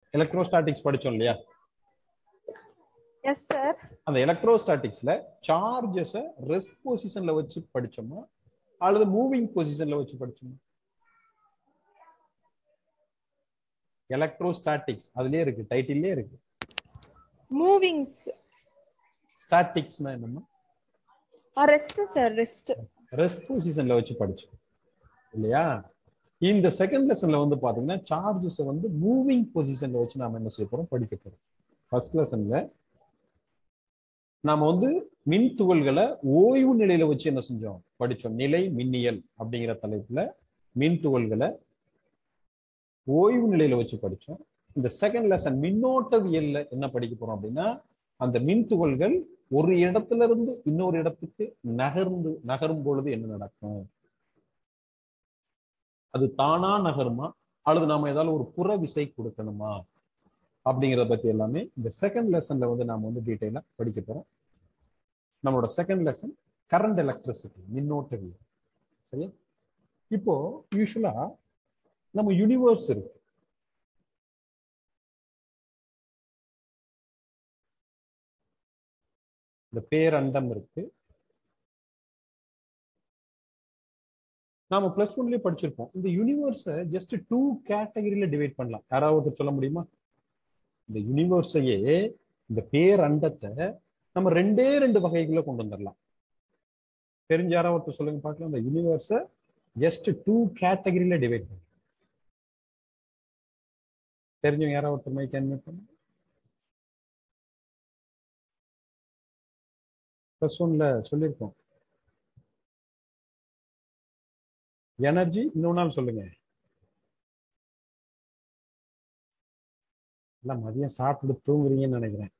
Electrostatics படிச்சோம் இல்லையா yes sir அந்த எலக்ட்ரோஸ்டாட்டிக்ஸ்ல சார்ஜஸ ரெஸ்ட் பொசிஷன்ல வச்சு படிச்சோமா அல்லது மூவிங் பொசிஷன்ல வச்சு படிச்சோமா எலக்ட்ரோஸ்டாட்டிக்ஸ் அதுலயே இருக்கு டைட்டிலே இருக்கு மூவிங்ஸ் ஸ்டாட்டிக்ஸ்னா என்னமா ரெஸ்ட் சார் ரெஸ்ட் ரெஸ்ட் பொசிஷன்ல வச்சு படிச்சோம் இல்லையா இந்த செகண்ட் லெசன்ல வந்து பாத்தீங்கன்னா சார்ஜஸ் வந்து மூவிங் பொசிஷன்ல வச்சு நாம என்ன செய்ய போறோம் படிக்க போறோம் ஃபர்ஸ்ட் லெசன்ல நாம வந்து மின் துகள்களை ஓய்வு நிலையில வச்சு என்ன செஞ்சோம் படிச்சோம் நிலை மின்னியல் அப்படிங்கிற தலைப்புல மின் துகள்களை ஓய்வு நிலையில வச்சு படிச்சோம் இந்த செகண்ட் லெசன் மின்னோட்டவியல்ல என்ன படிக்க போறோம் அப்படின்னா அந்த மின் துகள்கள் ஒரு இடத்துல இருந்து இன்னொரு இடத்துக்கு நகர்ந்து நகரும் பொழுது என்ன நடக்கும் அது தானா நகருமா அல்லது நாம ஏதாவது ஒரு புற விசை கொடுக்கணுமா அப்படிங்கிறத பத்தி எல்லாமே இந்த செகண்ட் லெசன்ல வந்து நாம வந்து டீட்டெயிலா படிக்க போறோம் நம்மளோட செகண்ட் லெசன் கரண்ட் எலக்ட்ரிசிட்டி மின்னோட்டவியல் சரியா இப்போ யூஸ்வலா நம்ம யூனிவர்ஸ் இருக்கு இந்த பேரண்டம் இருக்கு நாம பிளஸ் ஒன்லயே படிச்சிருப்போம் இந்த யூனிவர்ஸை ஜஸ்ட் டூ கேட்டகரியில டிவைட் பண்ணலாம் யாராவது சொல்ல முடியுமா இந்த யூனிவர்ஸையே இந்த பேரண்டத்தை நம்ம ரெண்டே ரெண்டு வகைகளை கொண்டு வந்துடலாம் தெரிஞ்ச யாராவது சொல்லுங்க பார்க்கலாம் இந்த யூனிவர்ஸை ஜஸ்ட் டூ கேட்டகரியில டிவைட் பண்ணலாம் தெரிஞ்சவங்க யாராவது மைக் அன்மிட் பண்ண ப்ளஸ் ஒன்ல சொல்லியிருக்கோம் எனர்ஜி இன்னொரு நாள் சொல்லுங்க எல்லாம் மதியம் சாப்பிட்டு தூங்குறீங்கன்னு நினைக்கிறேன்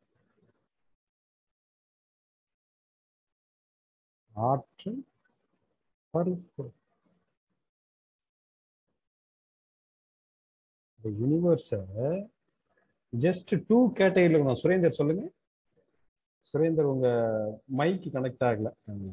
ஆற்றல் பருப்பு இந்த யூனிவர்ஸ ஜஸ்ட் டூ கேட்டகரியில் சுரேந்தர் சொல்லுங்க சுரேந்தர் உங்க மைக் கனெக்ட் ஆகல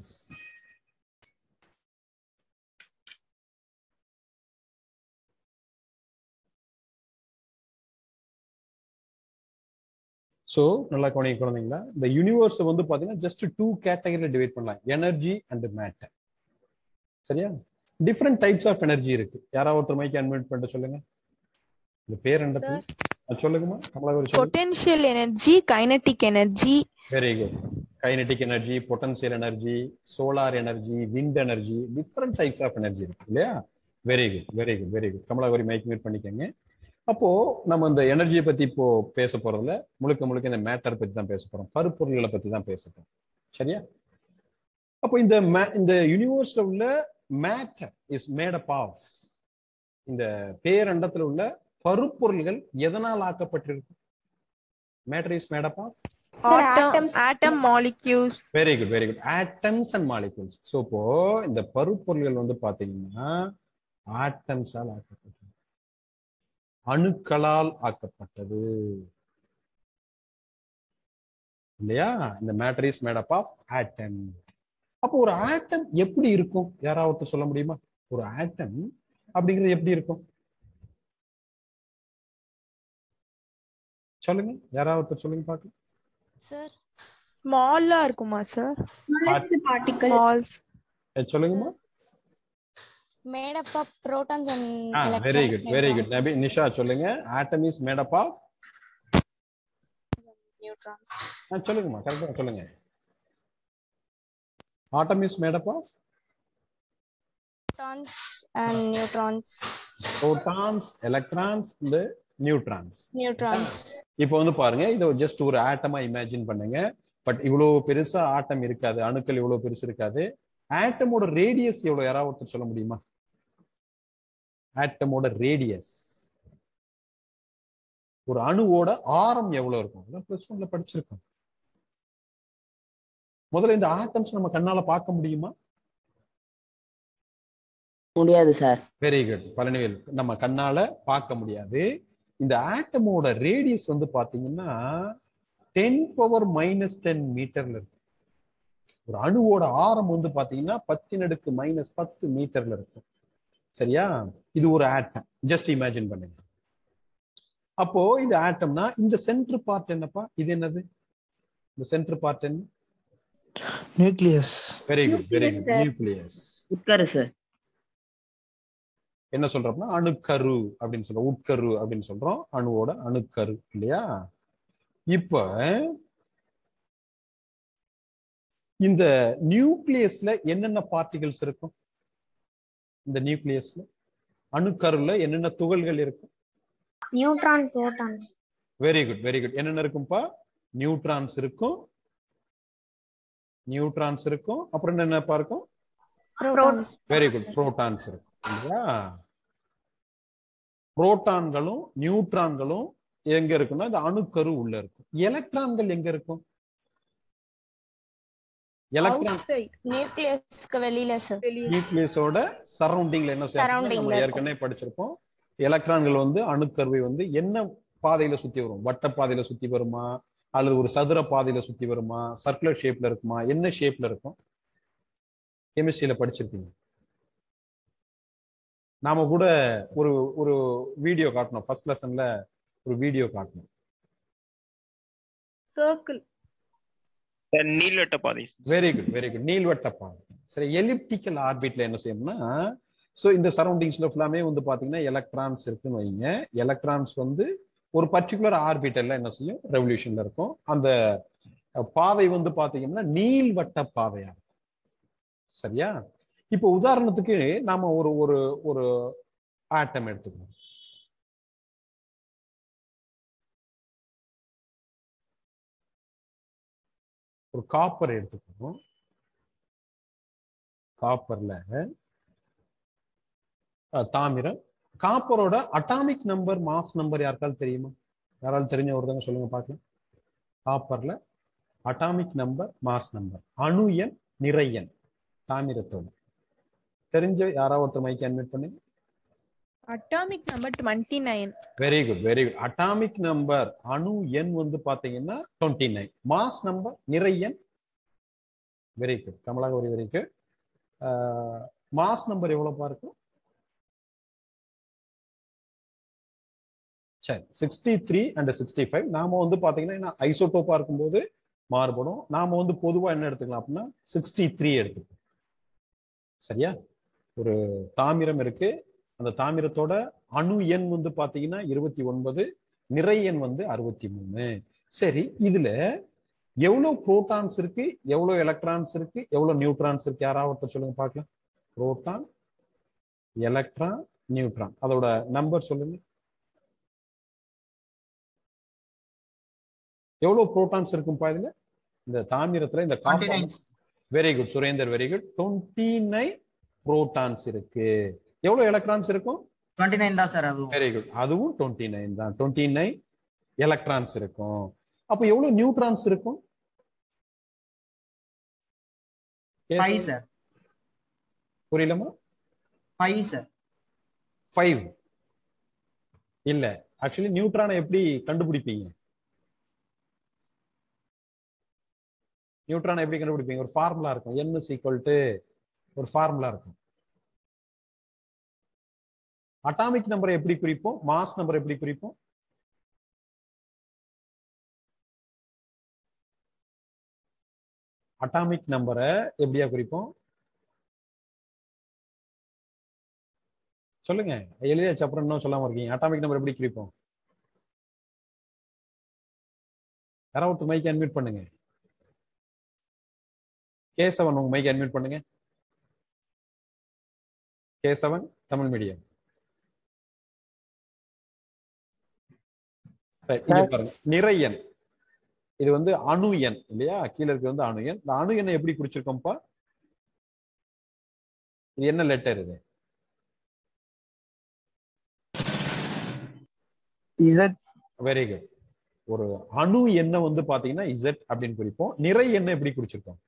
ஸோ நல்லா கவனிக்க குழந்தைங்களா இந்த யூனிவர்ஸ் வந்து பாத்தீங்கன்னா ஜஸ்ட் டூ கேட்டகரியில டிவைட் பண்ணலாம் எனர்ஜி அண்ட் மேட்டர் சரியா டிஃப்ரெண்ட் டைப்ஸ் ஆஃப் எனர்ஜி இருக்கு யாராவது ஒருத்தர் மைக் அன்மிட் பண்ணிட்டு சொல்லுங்க இந்த பேர் என்ன சொல்லுங்கம்மா கமலாவரி சொல்லுங்க potential energy kinetic energy very good kinetic energy potential energy solar energy wind energy different types of energy இருக்கு இல்லையா very good very good very good கமலாவரி மைக் மியூட் பண்ணிக்கோங்க அப்போ நம்ம இந்த எனர்ஜியை பத்தி இப்போ பேச போறதுல முழுக்க முழுக்க இந்த மேட்டர் பத்தி தான் பேச போறோம் பருப்பொருள்களை பத்தி தான் பேச போறோம் சரியா அப்போ இந்த இந்த யூனிவர்ஸ்ல உள்ள matter is made up of இந்த பேரண்டத்துல உள்ள பருப்பொருள்கள் எதனால் ஆக்கப்பட்டிருக்கு matter is made up of atom molecules very good very good atoms and molecules so இப்போ இந்த பருப்பொருள்கள் வந்து பாத்தீங்கன்னா ஆட்டம்ஸால் ஆக்கப்பட்டது அணுக்களால் ஆக்கப்பட்டது இல்லையா இந்த matter is made up of atom அப்போ ஒரு ஆட்டம் எப்படி இருக்கும் யாராவது சொல்ல முடியுமா ஒரு ஆட்டம் அப்படிங்கிறது எப்படி இருக்கும் சொல்லுங்க யாராவது சொல்லுங்க பாக்கலாம் சார் ஸ்மாலா இருக்குமா சார் smallest particle ஸ்மால்ஸ் சொல்லுங்கம்மா made up of protons and very electrons, good very good neutrons, Nabi Nisha சொல்லுங்க atom is made up of neutrons சொல்லுங்கம்மா கரெக்டா சொல்லுங்க atom is made up of protons and neutrons protons electrons இந்த neutrons neutrons இப்போ வந்து பாருங்க இதை ஜஸ்ட் ஒரு ஆட்டமா இமேஜின் பண்ணுங்க பட் இவ்வளவு பெருசா ஆட்டம் இருக்காது அணுக்கள் இவ்வளவு பெருசு இருக்காது ஆட்டமோட ரேடியஸ் எவ்வளவு யாராவது ஒருத்தர் சொல்ல முடியுமா ஆட்டமோட ரேடியஸ் ஒரு அணுவோட ஆரம் எவ்வளவு இருக்கும் பிளஸ் ஒன்ல படிச்சிருக்கோம் முதல்ல இந்த ஆட்டம்ஸ் நம்ம கண்ணால பார்க்க முடியுமா முடியாது சார் வெரி குட் பழனிவேல் நம்ம கண்ணால பார்க்க முடியாது இந்த ஆட்டமோட ரேடியஸ் வந்து பாத்தீங்கன்னா டென் பவர் மைனஸ் டென் மீட்டர்ல இருக்கு ஒரு அணுவோட ஆரம் வந்து பாத்தீங்கன்னா பத்தின் அடுக்கு மைனஸ் பத்து மீட்டர்ல இருக்கும் சரியா இது ஒரு ஆட்டம் ஜஸ்ட் இமேஜின் பண்ணுங்க அப்போ இது ஆட்டம்னா இந்த சென்டர் பார்ட் என்னப்பா இது என்னது இந்த சென்டர் பார்ட் என்ன nucleus very good very good Nucleus, sir. Nucleus உட்காரு சார் என்ன சொல்றோம்னா அணுக்கரு அப்படின்னு சொல்றோம் உட்கரு அப்படின்னு சொல்றோம் அணுவோட அணுக்கரு இல்லையா இப்ப இந்த நியூக்ளியஸ்ல என்னென்ன பார்ட்டிகல்ஸ் இருக்கும் இந்த நியூக்ளியஸ்ல அணுக்கருல என்னென்ன துகள்கள் இருக்கும் neutron protons very good very good என்னென்ன இருக்கும்பா நியூட்ரான்ஸ் இருக்கும் நியூட்ரான்ஸ் இருக்கும் அப்புறம் என்னென்னப்பா இருக்கும் புரோட்டான்ஸ் வெரி குட் புரோட்டான்ஸ் இருக்கும் இல்லையா புரோட்டான்களும் நியூட்ரான்களும் எங்க இருக்குன்னா இந்த அணுக்கரு உள்ள இருக்கும் எலக்ட்ரான்கள் எங்க இருக்கும் எலக்ட்ரான் Outside, நியூக்ளியஸ்க்கு வெளியில சார் வெளியே. நியூக்ளியஸோட சரௌண்டிங்ல என்ன செய்யணும் Surrounding நம்ம ல ஏற்கனவே படிச்சிருப்போம் எலக்ட்ரான்கள் வந்து அணுக்கருவை வந்து என்ன பாதையில சுத்தி வரும் வட்ட பாதையில சுத்தி வருமா அல்லது ஒரு சதுர பாதையில சுத்தி வருமா சர்க்குலர் ஷேப்ல இருக்குமா என்ன ஷேப்ல இருக்கும் கெமிஸ்ட்ரியில படிச்சிருப்பீங்க நாம கூட ஒரு ஒரு வீடியோ காட்டணும் ஃபர்ஸ்ட் லெசன்ல ஒரு வீடியோ காட்டணும் Circle. நீள்வட்ட பாதை வெரி குட் வெரி குட் நீள்வட்ட பாதை சரி எலிப்டிக்கல் ஆர்பிட்ல என்ன செய்யணும்னா ஸோ இந்த சரௌண்டிங்ஸ்ல ஃபுல்லாமே வந்து பாத்தீங்கன்னா எலக்ட்ரான்ஸ் இருக்குன்னு வைங்க எலக்ட்ரான்ஸ் வந்து ஒரு பர்டிகுலர் ஆர்பிட்டல்ல என்ன செய்யும் ரெவல்யூஷன்ல இருக்கும் அந்த அஹ், பாதை வந்து பாத்தீங்கன்னா நீள்வட்ட பாதையா இருக்கும் சரியா இப்போ உதாரணத்துக்கு நாம ஒரு ஒரு ஒரு ஆட்டம் எடுத்துக்கணும் ஒரு காப்பர் எடுத்துக்கணும் காப்பர்ல அஹ், தாமிரம் காப்பரோட அட்டாமிக் நம்பர் மாஸ் நம்பர் யாருக்காவது தெரியுமா யாராவது தெரிஞ்ச ஒருத்தவங்க சொல்லுங்க பார்க்கலாம் காப்பர்ல அட்டாமிக் நம்பர் மாஸ் நம்பர் அணு எண் நிறை எண் தாமிரத்தோட தெரிஞ்ச யாராவது ஒருத்தர் மைக்கு அட்மிட் பண்ணுங்க Atomic number 29. Very good very good atomic number அணு எண் வந்து பாத்தீங்கன்னா டுவெண்ட்டி நைன் மாஸ் நம்பர் நிறை எண் வெரி குட் கமலாகரி வெரி குட் மாஸ் நம்பர் எவ்வளவுப்பா இருக்கும் சரி sixty three and sixty five நாம வந்து பாத்தீங்கன்னா ஐசோட்டோப்பா இருக்கும்போது மாறுபடும் நாம வந்து பொதுவா என்ன எடுத்துக்கலாம் அப்படின்னா சிக்ஸ்டி த்ரீ எடுத்துக்கலாம் சரியா ஒரு தாமிரம் இருக்கு அந்த தாமிரத்தோட அணு எண் வந்து பாத்தீங்கன்னா இருபத்தி ஒன்பது நிறை எண் வந்து அறுபத்தி மூணு சரி இதுல எவ்வளவு புரோட்டான்ஸ் இருக்கு எவ்வளவு எலக்ட்ரான்ஸ் இருக்கு எவ்வளவு நியூட்ரான்ஸ் இருக்கு யாராவது ஒருத்தர் சொல்லுங்க பார்க்கலாம் புரோட்டான் எலக்ட்ரான் நியூட்ரான் அதோட நம்பர் சொல்லுங்க எவ்வளவு புரோட்டான்ஸ் இருக்கும்பா இதுல இந்த தாமிரத்துல இந்த very good Surender very good twenty nine protons இருக்கு எவ்வளவு எலக்ட்ரான்ஸ் இருக்கும் டுவெண்ட்டி நைன் தான் சார் அதுவும் வெரி குட் அதுவும் டுவெண்ட்டி நைன் தான் டுவெண்ட்டி நைன் எலக்ட்ரான்ஸ் இருக்கும் அப்ப எவ்வளவு நியூட்ரான்ஸ் இருக்கும் ஃபைவ் சார் புரியலமா ஃபைவ் சார் ஃபைவ் இல்ல ஆக்சுவலி நியூட்ரானை எப்படி கண்டுபிடிப்பீங்க நியூட்ரானை எப்படி கண்டுபிடிப்பீங்க ஒரு ஃபார்முலா இருக்கும் n is equal to ஒரு ஃபார்முலா இருக்கும் அட்டாமிக் நம்பரை எப்படி குறிப்போம் மாஸ் நம்பர் எப்படி குறிப்போம் அட்டாமிக் நம்பரை எப்படியா குறிப்போம் சொல்லுங்க எழுதியாச்சு அப்புறம் இன்னும் சொல்லாம இருக்கீங்க அட்டாமிக் நம்பர் எப்படி குறிப்போம் யாராவது ஒருத்தர் மைக் அன்மியூட் பண்ணுங்க கேசவன் உங்க மைக் அன்மியூட் பண்ணுங்க கேசவன் தமிழ் மீடியம் Right, இங்க பாருங்க நிறை எண் இது வந்து அணு எண் இல்லையா கீழே இருக்கு வந்து அணு எண் இந்த அணு எண்ணை எப்படி குறிச்சிருக்கோம்ப்பா இது என்ன லெட்டர் இது இசட் வெரி குட் ஒரு அணு எண்ணை வந்து பாத்தீங்கன்னா இசட் அப்படின்னு குறிப்போம் நிறை எண்ணை எப்படி குறிச்சிருக்கோம்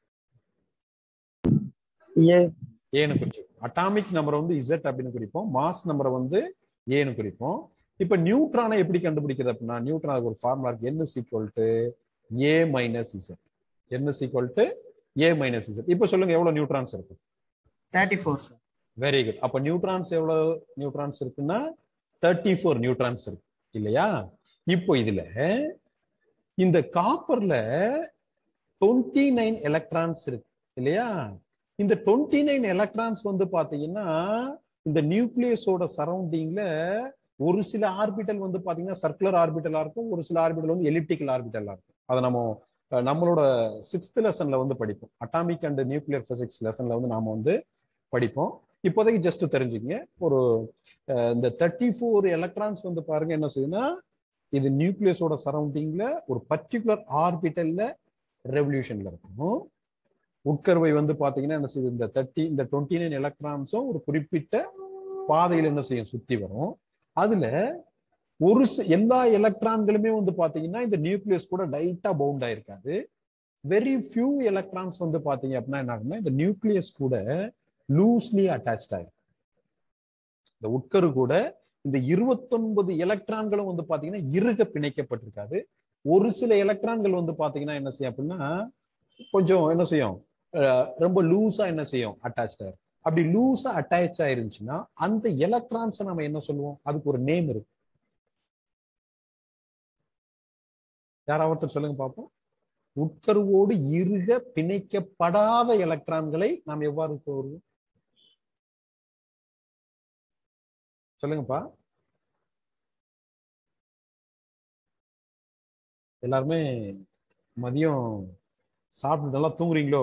ஏ ஏன்னு குறிச்சிருக்கோம் அட்டாமிக் நம்பரை வந்து இசட் அப்படின்னு குறிப்போம் மாஸ் நம்பரை வந்து ஏன்னு குறிப்போம் இப்ப நியூட்ரானை எப்படி கண்டுபிடிக்கிறது அப்படின்னா நியூட்ரானுக்கு ஒரு ஃபார்முலா இருக்கு n is equal to A minus Z n is equal to A minus Z இப்ப சொல்லுங்க எவ்வளவு நியூட்ரான்ஸ் இருக்கு thirty four sir very good அப்ப நியூட்ரான்ஸ் எவ்வளவு நியூட்ரான்ஸ் இருக்குன்னா தேர்ட்டி ஃபோர் நியூட்ரான்ஸ் இருக்கு இல்லையா இப்போ இதுல இந்த காப்பர்ல டுவெண்ட்டி நைன் எலக்ட்ரான்ஸ் இருக்கு இல்லையா இந்த டுவெண்ட்டி நைன் எலக்ட்ரான்ஸ் வந்து பாத்தீங்கன்னா இந்த நியூக்ளியஸோட சரௌண்டிங்ல ஒரு சில ஆர்பிட்டல் வந்து பாத்தீங்கன்னா சர்க்குலர் ஆர்பிட்டலா இருக்கும் ஒரு சில ஆர்பிட்டல் வந்து எலிப்டிக்கல் ஆர்பிட்டலா இருக்கும் அதை நம்ம அஹ், நம்மளோட சிக்ஸ்த் லெசன்ல வந்து படிப்போம் அட்டாமிக் அண்ட் நியூக்ளியர் பிசிக்ஸ் லெசன்ல வந்து நாம வந்து படிப்போம் இப்போதைக்கு ஜஸ்ட் தெரிஞ்சுக்கங்க ஒரு அஹ், இந்த தேர்ட்டி ஃபோர் எலக்ட்ரான்ஸ் வந்து பாருங்க என்ன செய்யுதுன்னா இது நியூக்ளியஸோட சரௌண்டிங்ல ஒரு பர்டிகுலர் ஆர்பிட்டல்ல ரெவல்யூஷன்ல இருக்கும் உட்கருவை வந்து பாத்தீங்கன்னா என்ன செய்யுது இந்த தேர்ட்டி இந்த டுவெண்ட்டி நைன் எலக்ட்ரான்ஸும் ஒரு குறிப்பிட்ட பாதையில் என்ன செய்யும் சுத்தி வரும் அதுல ஒரு சி- எல்லா எலக்ட்ரான்களுமே வந்து பாத்தீங்கன்னா இந்த நியூக்ளியஸ் கூட டைட்டா பவுண்ட் ஆயிருக்காது வெரி ஃபியூ எலக்ட்ரான்ஸ் வந்து பாத்தீங்க அப்படின்னா என்ன ஆகும்னா இந்த நியூக்ளியஸ் கூட லூஸ்லி அட்டாச்ட் ஆயிரும் இந்த உட்கரு கூட இந்த இருபத்தொன்பது எலக்ட்ரான்களும் வந்து பாத்தீங்கன்னா இறுக பிணைக்கப்பட்டிருக்காது ஒரு சில எலக்ட்ரான்கள் வந்து பாத்தீங்கன்னா என்ன செய்யும் அப்படின்னா கொஞ்சம் என்ன செய்யும் அஹ் ரொம்ப லூஸா என்ன செய்யும் அட்டாச் ஆயிரும் அப்படி லூஸா அட்டாச் ஆயிருந்துச்சுன்னா அந்த எலக்ட்ரான்ஸை நம்ம என்ன சொல்லுவோம் அதுக்கு ஒரு நேம் இருக்கு யாராவது ஒருத்தர் சொல்லுங்க பார்ப்போம் உட்கருவோடு இறுக பிணைக்கப்படாத எலக்ட்ரான்களை நாம் எவ்வாறு கூறுவோம் சொல்லுங்கப்பா எல்லாருமே மதியம் சாப்பிட்டு நல்லா தூங்குறீங்களோ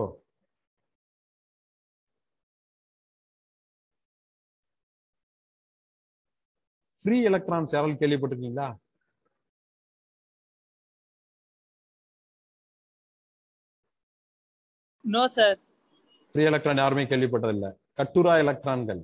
ஃப்ரீ எலக்ட்ரான்ஸ் யாராலும் கேள்விப்பட்டிருக்கீங்களா நோ சார் ஃப்ரீ எலக்ட்ரான் யாருமே கேள்விப்பட்டதில்லை கட்டுரா எலக்ட்ரான்கள்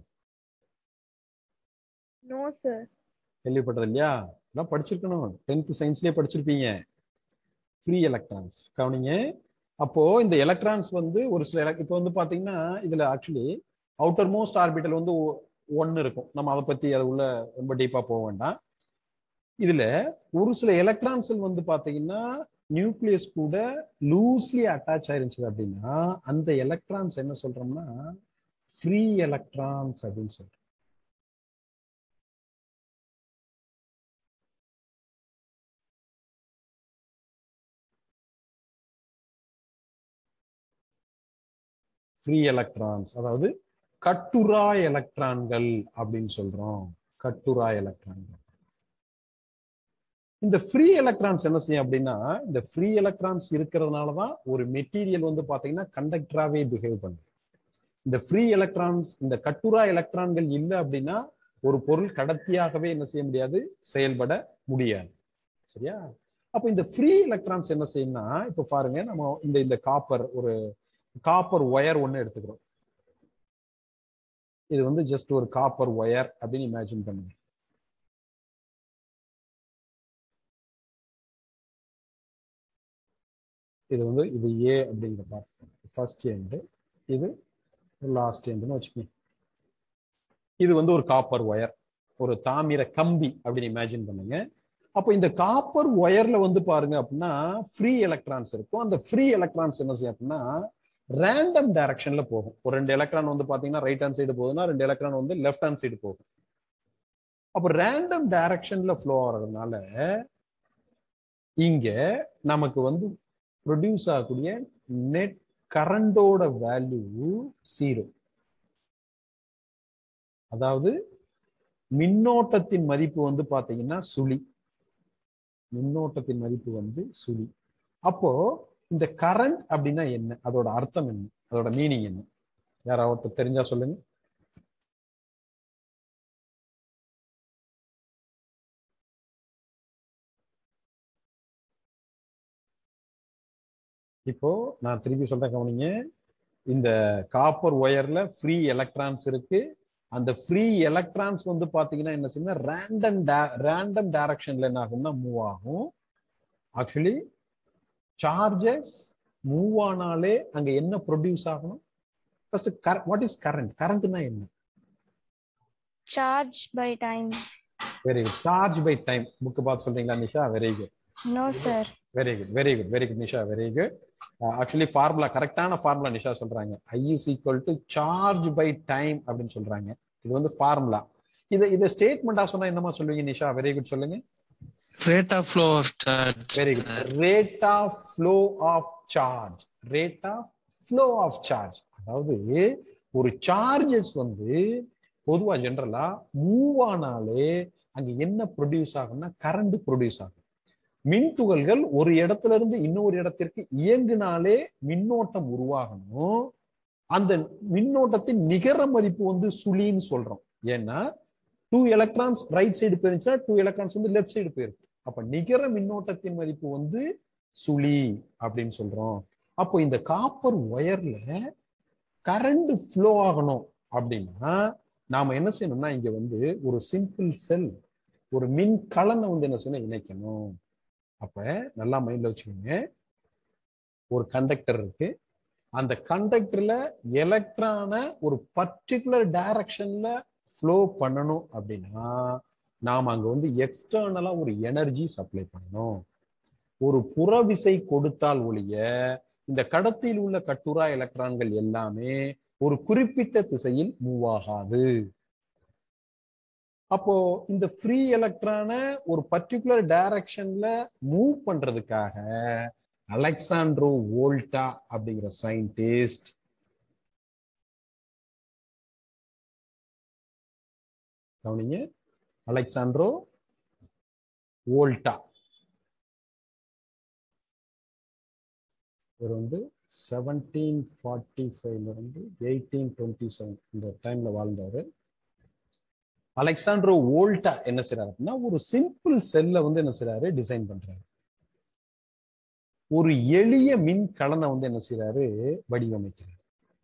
நோ சார் கேள்விப்பட்டது இல்லையா இதெல்லாம் படிச்சிருக்கணும் டென்த் சயின்ஸ்லயே படிச்சிருப்பீங்க ஃப்ரீ எலக்ட்ரான்ஸ் கவனிங்க அப்போ இந்த எலக்ட்ரான்ஸ் வந்து ஒரு சில elec- இப்போ வந்து பாத்தீங்கன்னா இதுல ஆக்சுவலி அவுட்டர் மோஸ்ட் ஆர்பிட்டல் வந்து ஒன்னு இருக்கும் நம்ம அதை பத்தி அது உள்ள ரொம்ப டீப்பா போக வேண்டாம் இதுல ஒரு சில எலக்ட்ரான்ஸ் வந்து பாத்தீங்கன்னா நியூக்ளியஸ் கூட லூஸ்லி அட்டாச் ஆயிருந்துச்சு அப்படின்னா அந்த எலக்ட்ரான்ஸ் என்ன சொல்றோம்னா ஃப்ரீ எலக்ட்ரான்ஸ் அப்படின்னு சொல்றோம் ஃப்ரீ எலக்ட்ரான்ஸ் அதாவது கட்டுரா எலக்ட்ரான்கள் அப்படின்னு சொல்றோம் கட்டுரா எலக்ட்ரான்கள் இந்த ஃப்ரீ எலக்ட்ரான்ஸ் என்ன செய்யும் அப்படின்னா இந்த ஃப்ரீ எலக்ட்ரான்ஸ் இருக்கிறதுனால தான் ஒரு மெட்டீரியல் வந்து பாத்தீங்கன்னா கண்டக்டராகவே பிஹேவ் பண்ணுது இந்த ஃப்ரீ எலக்ட்ரான்ஸ் இந்த கட்டுரா எலக்ட்ரான்கள் இல்லை அப்படின்னா ஒரு பொருள் கடத்தியாகவே என்ன செய்ய முடியாது செயல்பட முடியாது சரியா அப்ப இந்த ஃப்ரீ எலக்ட்ரான்ஸ் என்ன செய்யும்னா இப்ப பாருங்க நம்ம இந்த இந்த காப்பர் ஒரு காப்பர் ஒயர் ஒன்னு எடுத்துக்கிறோம் இது வந்து ஜஸ்ட் ஒரு காப்பர் ஒயர் அப்படின்னு இமேஜின் பண்ணுங்க இது வந்து இது ஏ அப்படிங்கிற பார்ட் ஃபர்ஸ்ட் எண்டு இது லாஸ்ட் எண்டுன்னு வச்சுக்கோங்க இது வந்து ஒரு காப்பர் ஒயர் ஒரு தாமிர கம்பி அப்படின்னு இமேஜின் பண்ணுங்க அப்போ இந்த காப்பர் ஒயர்ல வந்து பாருங்க அப்படின்னா ஃப்ரீ எலக்ட்ரான்ஸ் இருக்கும் அந்த ஃப்ரீ எலக்ட்ரான்ஸ் என்ன செய்யும் அப்படின்னா ரேண்டம் டைரக்ஷன்ல போகும் ஒரு ரெண்டு எலக்ட்ரான் வந்து பாத்தீங்கன்னா ரைட் ஹேண்ட் சைடு போகுதுன்னா ரெண்டு எலக்ட்ரான் வந்து லெஃப்ட் ஹேண்ட் சைடு போகும் அப்போ ரேண்டம் டைரக்ஷன்ல ஃப்ளோ ஆகிறதுனால இங்க நமக்கு வந்து ப்ரொடியூஸ் ஆகக்கூடிய நெட் கரண்டோட வேல்யூ ஜீரோ அதாவது மின்னோட்டத்தின் மதிப்பு வந்து பாத்தீங்கன்னா சுழி மின்னோட்டத்தின் மதிப்பு வந்து சுழி அப்போ இந்த கரண்ட் அப்படின்னா என்ன அதோட அர்த்தம் என்ன அதோட மீனிங் என்ன யாராவது தெரிஞ்சா சொல்லுங்க இப்போ நான் திருப்பி சொல்றேன் கவனிங்க இந்த காப்பர் ஒயர்ல ஃப்ரீ எலக்ட்ரான்ஸ் இருக்கு அந்த ஃப்ரீ எலக்ட்ரான்ஸ் வந்து பாத்தீங்கன்னா என்ன செய்யும்னா ரேண்டம் ரேண்டம் டைரக்ஷன்ல என்ன ஆகும்னா மூவ் ஆகும் ஆக்சுவலி சார்ஜஸ் மூவ் ஆனாலே அங்க என்ன ப்ரொடியூஸ் ஆகணும் ஃபர்ஸ்ட் வாட் இஸ் கரண்ட் கரண்ட்னா என்ன Charge by time. Very good charge by time book பார்த்து சொல்றீங்களா Nisha very good No, sir. Very good very good very good Nisha very good actually formula கரெக்டான formula Nisha சொல்றாங்க I is equal to charge by time அப்படின்னு சொல்றாங்க இது வந்து formula இதை இதை ஸ்டேட்மெண்டா சொன்னா என்னமா சொல்லுவீங்க நிஷா வெரி குட் சொல்லுங்க Rate of flow of charge. Very good rate of flow of charge rate of flow of charge அதாவது ஒரு சார்ஜஸ் வந்து பொதுவா ஜென்ரலா மூவ் ஆனாலே அங்க என்ன ப்ரொடியூஸ் ஆகும்னா கரண்ட் ப்ரொடியூஸ் ஆகும் மின் துகள்கள் ஒரு இடத்துல இருந்து இன்னொரு இடத்திற்கு இயங்கினாலே மின்னோட்டம் உருவாகணும் அந்த மின்னோட்டத்தின் நிகர மதிப்பு வந்து சுழின்னு சொல்றோம் ஏன்னா டூ எலக்ட்ரான்ஸ் ரைட் சைடு போயிருந்துச்சுன்னா டூ எலக்ட்ரான்ஸ் வந்து லெஃப்ட் சைடு போயிருக்கு அப்ப நிகர மின்னோட்டத்தின் மதிப்பு வந்து சுழி அப்படின்னு சொல்றோம் அப்போ இந்த காப்பர் ஒயர்ல கரண்ட் ஃப்ளோ ஆகணும் அப்படின்னா நாம என்ன செய்யணும்னா இங்க வந்து ஒரு சிம்பிள் செல் ஒரு மின் கலனை வந்து என்ன செய்யணும் இணைக்கணும் அப்ப நல்லா மைண்ட்ல வச்சுக்கோங்க ஒரு கண்டக்டர் இருக்கு அந்த கண்டக்டர்ல எலக்ட்ரான ஒரு பர்டிகுலர் டைரக்ஷன்ல ஃப்ளோ பண்ணணும் அப்படின்னா நாம் அங்க வந்து எக்ஸ்டர்னலா ஒரு எனர்ஜி சப்ளை பண்ணணும் ஒரு புறவிசை கொடுத்தால் ஒழிய இந்த கடத்தியில் உள்ள கட்டுரா எலக்ட்ரான்கள் எல்லாமே ஒரு குறிப்பிட்ட திசையில் மூவ் ஆகாது அப்போ இந்த ஃப்ரீ எலக்ட்ரான ஒரு பர்டிகுலர் டைரக்ஷன்ல மூவ் பண்றதுக்காக அலெக்சாண்ட்ரோ வோல்டா அப்படிங்கிற சயின்டிஸ்ட் கவனிங்க அலெக்சாண்ட்ரோ வோல்டா இவர் வந்து செவன்டீன் ஃபார்ட்டி ஃபைவ்ல இருந்து எயிட்டீன் டுவெண்ட்டி செவன் இந்த டைம்ல வாழ்ந்தாரு அலெக்சாண்ட்ரோ வோல்டா என்ன செய்றாரு அப்படின்னா ஒரு சிம்பிள் செல்ல வந்து என்ன செய்றாரு டிசைன் பண்றாரு ஒரு எளிய மின் கலனை வந்து என்ன செய்றாரு வடிவமைக்கிறார்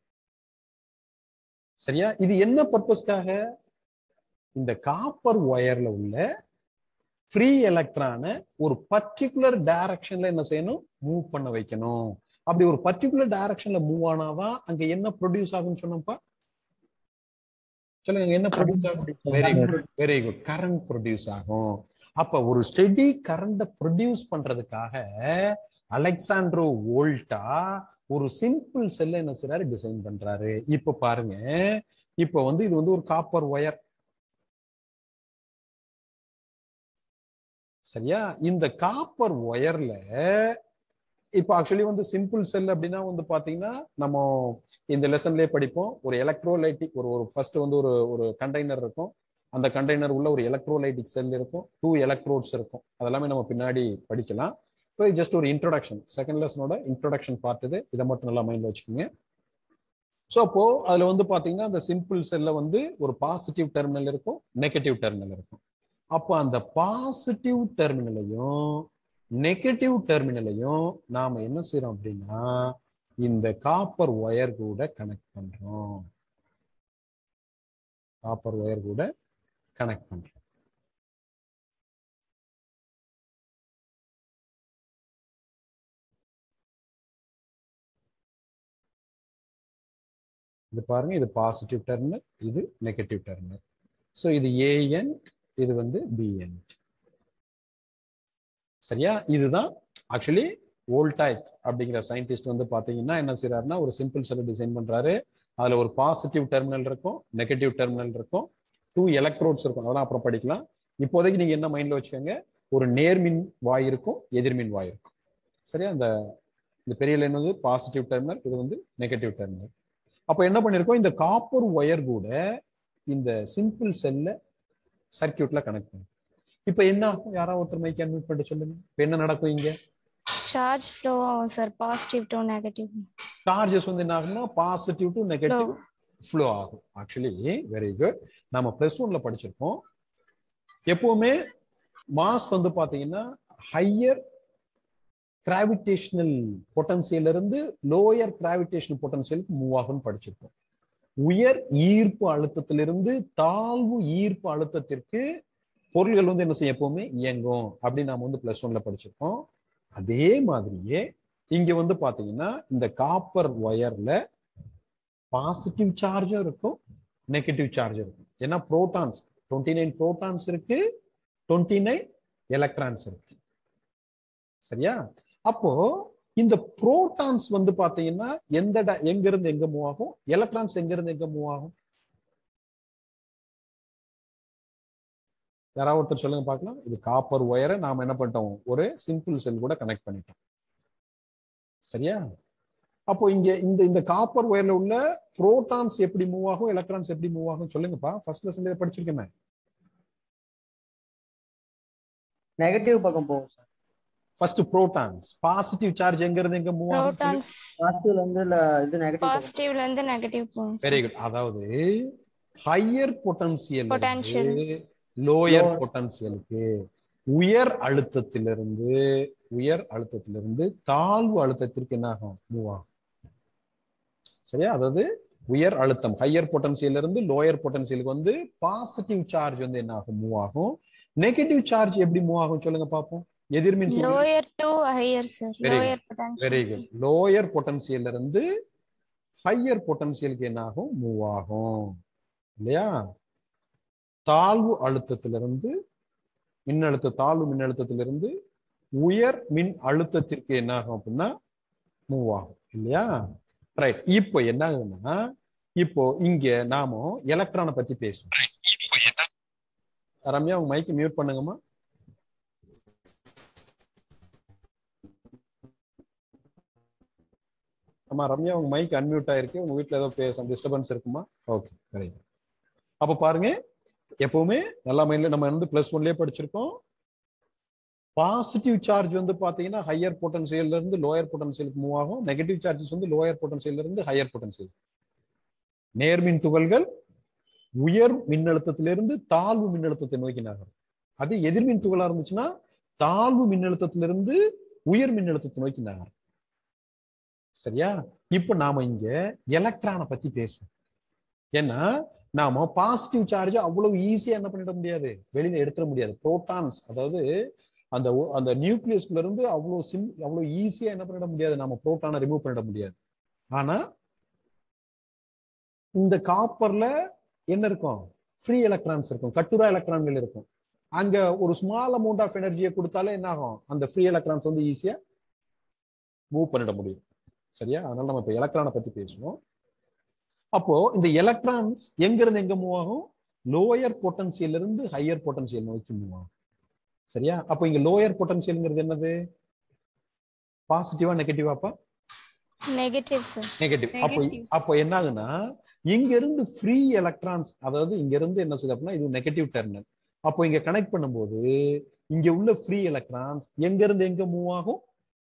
சரியா இது என்ன பர்பஸ்க்காக இந்த காப்பர் ஒயர்ல உள்ள ஃப்ரீ எலக்ட்ரான ஒரு பர்டிகுலர் டைரக்ஷன்ல என்ன செய்யணும் மூவ் பண்ண வைக்கணும் அப்படி ஒரு பர்டிகுலர் டைரக்ஷன்ல மூவ் ஆனாதான் அங்க என்ன ப்ரொடியூஸ் ஆகும்னு சொன்னப்பா சொல்லுங்க என்ன ப்ரொடியூஸ் ஆகும் very good very good current produce ஆகும் அப்ப ஒரு ஸ்டெடி கரண்ட ப்ரொடியூஸ் பண்றதுக்காக அலெக்சாண்ட்ரோ வோல்டா ஒரு சிம்பிள் செல்ல என்ன செய்றாரு டிசைன் பண்றாரு இப்ப பாருங்க இப்ப வந்து இது வந்து ஒரு காப்பர் ஒயர் சரியா இந்த காப்பர் ஒயர்ல இப்ப ஆக்சுவலி வந்து சிம்பிள் செல் அப்படின்னா வந்து பாத்தீங்கன்னா நம்ம இந்த லெசன்லயே படிப்போம் ஒரு எலக்ட்ரோலைட்டிக் ஒரு ஒரு ஃபர்ஸ்ட் வந்து ஒரு ஒரு கண்டெய்னர் இருக்கும் அந்த கண்டெய்னர் உள்ள ஒரு எலக்ட்ரோலைட்டிக் செல் இருக்கும் டூ எலக்ட்ரோட்ஸ் இருக்கும் அதெல்லாமே நம்ம பின்னாடி படிக்கலாம் இப்போ ஜஸ்ட் ஒரு இன்ட்ரோடக்ஷன் செகண்ட் லெசனோட இன்ட்ரோடக்ஷன் பார்ட் இது இதை மட்டும் நல்லா மைண்ட்ல வச்சுக்கோங்க ஸோ அப்போ அதுல வந்து பாத்தீங்கன்னா அந்த சிம்பிள் செல்ல வந்து ஒரு பாசிட்டிவ் டெர்மினல் இருக்கும் நெகட்டிவ் டெர்மினல் இருக்கும் அப்போ அந்த பாசிட்டிவ் டெர்மினலையும் நெகட்டிவ் டெர்மினலையும் நாம என்ன செய்யறோம் அப்படின்னா இந்த காப்பர் ஒயர் கூட கனெக்ட் பண்றோம் காப்பர் ஒயர் கூட கனெக்ட் பண்றோம் இது பாருங்க இது பாசிட்டிவ் டெர்மினல் இது நெகட்டிவ் டெர்மினல் ஸோ இது ஏஎன் இது வந்து பிஎன் சரியா இதுதான் ஆக்சுவலி வோல்டாய்க் அப்படிங்கிற சயின்டிஸ்ட் வந்து பாத்தீங்கன்னா என்ன செய்யறாருன்னா ஒரு சிம்பிள் செல் டிசைன் பண்றாரு அதுல ஒரு பாசிட்டிவ் டெர்மினல் இருக்கும் நெகட்டிவ் டெர்மினல் இருக்கும் டூ எலக்ட்ரோட்ஸ் இருக்கும் அதெல்லாம் அப்புறம் படிக்கலாம் இப்போதைக்கு நீங்க என்ன மைண்ட்ல வச்சுக்கோங்க ஒரு நேர்மின் வாய் இருக்கும் எதிர்மின் வாய் இருக்கும் சரியா இந்த இந்த பெரிய லைன் வந்து பாசிட்டிவ் டெர்மினல் இது வந்து நெகட்டிவ் டெர்மினல் அப்போ என்ன பண்ணிருக்கோம் இந்த காப்பர் ஒயர் கூட இந்த சிம்பிள் செல்ல சர்க்கியூட்ல கனெக்ட் பண்ணும் இப்போ என்ன ஆகும் யாராவது ஒருத்தர் மைக் அன்மியூட் பண்ணிட்டு சொல்லுங்க இப்போ என்ன நடக்கும் இங்க சார்ஜ் ஃப்ளோ ஆகும் sir positive to negative charges வந்து என்ன ஆகும்னா பாசிட்டிவ் டு நெகட்டிவ் ஃப்ளோ ஆகும் ஆக்சுவலி வெரி குட் நம்ம பிளஸ் ஒன்ல படிச்சிருக்கோம் எப்பவுமே மாஸ் வந்து பாத்தீங்கன்னா ஹையர் கிராவிடேஷனல் பொட்டன்சியல் இருந்து லோயர் கிராவிடேஷனல் பொட்டன்சியலுக்கு மூவ் ஆகும்னு படிச்சிருக்கோம் உயர் ஈர்ப்பு அழுத்தத்திலிருந்து தாழ்வு ஈர்ப்பு அழுத்தத்திற்கு பொருள்கள் வந்து என்ன செய்யும் எப்பவுமே இயங்கும் அப்படின்னு நாம வந்து பிளஸ் ஒன்ல படிச்சிருக்கோம் அதே மாதிரியே இங்க வந்து பாத்தீங்கன்னா இந்த காப்பர் ஒயர்ல பாசிட்டிவ் சார்ஜும் இருக்கும் நெகட்டிவ் சார்ஜும் இருக்கும் ஏன்னா புரோட்டான்ஸ் டுவெண்ட்டி நைன் புரோட்டான்ஸ் இருக்கு டுவெண்ட்டி நைன் எலக்ட்ரான்ஸ் இருக்கு சரியா அப்போ இந்த புரோட்டான்ஸ் வந்து பாத்தீங்கன்னா எந்த ட- எங்க இருந்து எங்க மூவ் ஆகும் எலக்ட்ரான்ஸ் எங்க இருந்து எங்க மூவ் ஆகும் யாராவது ஒருத்தர் சொல்லுங்க பார்க்கலாம் இது காப்பர் ஒயரை நாம என்ன பண்ணிட்டோம் ஒரு சிம்பிள் செல் கூட கனெக்ட் பண்ணிட்டோம் சரியா அப்போ இங்க இந்த இந்த காப்பர் ஒயர்ல உள்ள புரோட்டான்ஸ் எப்படி மூவ் ஆகும் எலக்ட்ரான்ஸ் எப்படி மூவ் ஆகும் சொல்லுங்கப்பா ஃபர்ஸ்ட் லெசன்ல படிச்சிருக்கேன் நெகட்டிவ் பக்கம் போகும் sir first protons positive charge எங்க இருந்து எங்க மூவ் ஆகும் ப்ரோட்டான்ஸ் பாசிட்டிவ்ல இருந்து இல்ல இது நெகட்டிவ் பாசிட்டிவ்ல இருந்து நெகட்டிவ் போகும் வெரி குட் அதாவது higher potential Potential. Lower Lower. பொட்டன்சியலுக்கு உயர் அழுத்தத்திலிருந்து உயர் அழுத்தத்திலிருந்து தாழ்வு அழுத்தத்திற்கு என்ன ஆகும் மூவ் ஆகும் சரியா அதாவது உயர் அழுத்தம் ஹையர் பொட்டன்சியல் இருந்து லோயர் பொட்டன்சியலுக்கு வந்து பாசிட்டிவ் சார்ஜ் வந்து என்ன ஆகும் மூவ் ஆகும் நெகட்டிவ் சார்ஜ் எப்படி மூவ் ஆகும் சொல்லுங்க பார்ப்போம் எதிர்மின் துகள் lower to higher sir Very good. Lower potential very good lower பொட்டன்சியல்ல இருந்து ஹையர் பொட்டன்சியலுக்கு என்ன ஆகும் மூவ் ஆகும் இல்லையா தாழ்வு அழுத்தத்திலிருந்து மின்னழுத்த தாழ்வு மின்னழுத்தத்திலிருந்து உயர் மின் அழுத்தத்திற்கு என்ன ஆகும் அப்படின்னா மூவ் ஆகும் இல்லையா ரைட் இப்போ என்ன ஆகுதுன்னா இப்போ இங்க நாம எலக்ட்ரானை பத்தி பேசுவோம் ரம்யா உங்க மைக்கு மியூட் பண்ணுங்கம்மா ஆமா ரம்யா உங்க மைக் அன்மியூட் ஆயிருக்கு உங்க வீட்ல ஏதோ பேச டிஸ்டர்பன்ஸ் இருக்குமா ஓகே சரி அப்ப பாருங்க எப்பவுமே நல்லா மைண்ட்ல நம்ம வந்து பிளஸ் ஒன்லயே படிச்சிருக்கோம் பாசிட்டிவ் சார்ஜ் வந்து பாத்தீங்கன்னா ஹையர் பொட்டன்சியல்ல இருந்து லோயர் பொட்டன்சியலுக்கு மூவ் ஆகும் நெகட்டிவ் சார்ஜஸ் வந்து லோயர் பொட்டன்சியல்ல இருந்து ஹையர் பொட்டன்சியல் நேர்மின் துகள்கள் உயர் மின்னழுத்தத்திலிருந்து தாழ்வு மின்னழுத்தத்தை நோக்கி நகரும் அது எதிர்மின் துகளா இருந்துச்சுன்னா தாழ்வு மின்னழுத்தத்திலிருந்து உயர் மின்னழுத்தத்தை நோக்கி நகரும் சரியா இப்ப நாம இங்க எலக்ட்ரானை பத்தி பேசுவோம் ஏன்னா நாம பாசிட்டிவ் சார்ஜ் அவ்வளவு ஈஸியா என்ன பண்ணிட முடியாது வெளியில எடுத்துட முடியாது புரோட்டான்ஸ் அதாவது அந்த ஒ- அந்த நியூக்ளியஸ்ல இருந்து அவ்வளவு சிம் அவ்வளவு ஈஸியா என்ன பண்ணிட முடியாது நாம புரோட்டானை ரிமூவ் பண்ணிட முடியாது ஆனா இந்த காப்பர்ல என்ன இருக்கும் ஃப்ரீ எலக்ட்ரான்ஸ் இருக்கும் கட்டுரா எலக்ட்ரான்கள் இருக்கும் அங்க ஒரு ஸ்மால் அமௌண்ட் ஆஃப் எனர்ஜியை கொடுத்தாலே என்ன ஆகும் அந்த ஃப்ரீ எலக்ட்ரான்ஸ் வந்து ஈஸியா மூவ் பண்ணிட முடியும் சரியா அதனால நம்ம இப்ப எலக்ட்ரானை பத்தி பேசுவோம் அப்போ இந்த எலக்ட்ரான்ஸ் எங்க இருந்து எங்க மூவ் ஆகும் லோயர் பொட்டன்சியல் இருந்து ஹையர் பொட்டன்சியல் நோக்கி மூவ் ஆகும் சரியா அப்போ இங்க லோயர் பொட்டன்சியல்ங்கிறது என்னது பாசிட்டிவா நெகட்டிவாப்பா நெகட்டிவ் சார் நெகட்டிவ் அப்போ Negative. அப்போ என்ன ஆகுதுன்னா இங்க இருந்து ஃப்ரீ எலக்ட்ரான்ஸ் அதாவது இங்க இருந்து என்ன செய்யுது அப்படின்னா இது நெகட்டிவ் டெர்மினல் அப்போ இங்க கனெக்ட் பண்ணும்போது இங்க உள்ள ஃப்ரீ எலக்ட்ரான்ஸ் எங்க இருந்து எங்க மூவ் ஆகும்